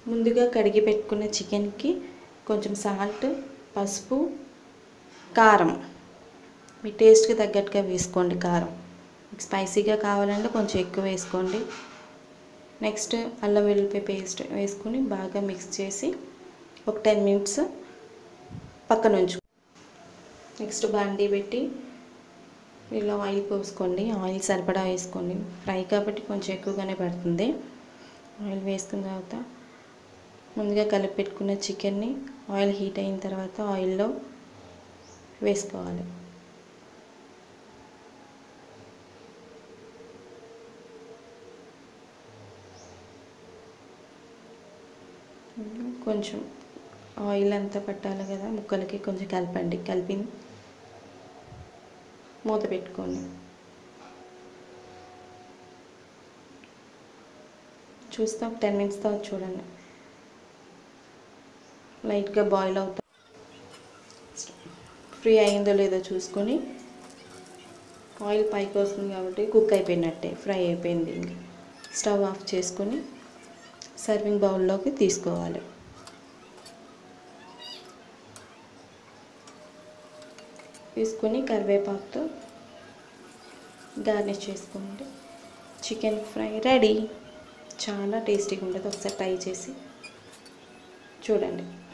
ముందుగా కడిగి పెట్టుకున్న చికెన్కి కొంచెం సాల్ట్ పసుపు కారం మీ టేస్ట్కి తగ్గట్టుగా వేసుకోండి కారం మీకు స్పైసీగా కావాలంటే కొంచెం ఎక్కువ వేసుకోండి నెక్స్ట్ అల్లం వెల్లుల్లిపాయ పేస్ట్ వేసుకుని బాగా మిక్స్ చేసి ఒక టెన్ మినిట్స్ పక్కన ఉంచు నెక్స్ట్ బాండీ పెట్టి ఇలా ఆయిల్ పోసుకోండి ఆయిల్ సరిపడా వేసుకోండి ఫ్రై కాబట్టి కొంచెం ఎక్కువగానే పడుతుంది ఆయిల్ వేసుకున్న తర్వాత ముందుగా కలిపి పెట్టుకున్న చికెన్ని ఆయిల్ హీట్ అయిన తర్వాత ఆయిల్లో వేసుకోవాలి కొంచెం ఆయిల్ అంతా పట్టాలి కదా ముక్కలకి కొంచెం కలపండి కలిపి మూత పెట్టుకోండి చూస్తాం టెన్ మినిట్స్ తర్వాత చూడండి లైట్గా బాయిల్ అవుతా ఫ్రీ అయిందో లేదో చూసుకొని ఆయిల్ పైకి వస్తుంది కాబట్టి కుక్ అయిపోయినట్టే ఫ్రై అయిపోయింది ఇంకా స్టవ్ ఆఫ్ చేసుకొని సర్వింగ్ బౌల్లోకి తీసుకోవాలి తీసుకొని కరివేపాకుతో గార్నిష్ చేసుకోండి చికెన్ ఫ్రై రెడీ చాలా టేస్టీగా ఉంటుంది ఒకసారి ట్రై చేసి చూడండి